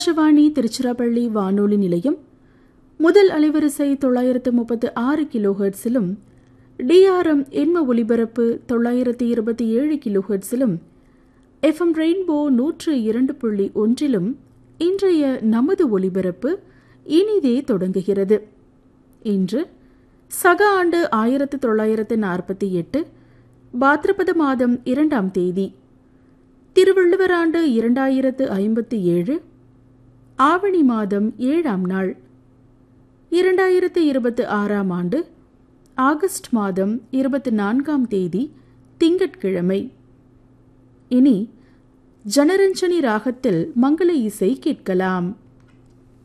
ஆகாஷவாணி திருச்சிராப்பள்ளி வானொலி நிலையம் முதல் அலைவரிசை தொள்ளாயிரத்து முப்பத்து ஆறு கிலோஹெர்ட்ஸிலும் டிஆர்எம் எண்ம ஒலிபரப்பு தொள்ளாயிரத்து இருபத்தி ஏழு கிலோஹெர்ட்ஸிலும் எஃப்எம் ரெயின்போ நூற்று இரண்டு புள்ளி ஒன்றிலும் இன்றைய நமது ஒலிபரப்பு இனிதே தொடங்குகிறது இன்று சக ஆண்டு ஆயிரத்து தொள்ளாயிரத்து நாற்பத்தி எட்டு பாத்ரபத மாதம் இரண்டாம் தேதி திருவள்ளுவர் ஆண்டு இரண்டாயிரத்து ஐம்பத்தி ஏழு ஆவணி மாதம் ஏழாம் நாள் இரண்டாயிரத்து இருபத்து ஆறாம் ஆண்டு ஆகஸ்ட் மாதம் இருபத்தி நான்காம் தேதி திங்கட்கிழமை இனி ஜனரஞ்சனி ராகத்தில் மங்கள இசை கேட்கலாம்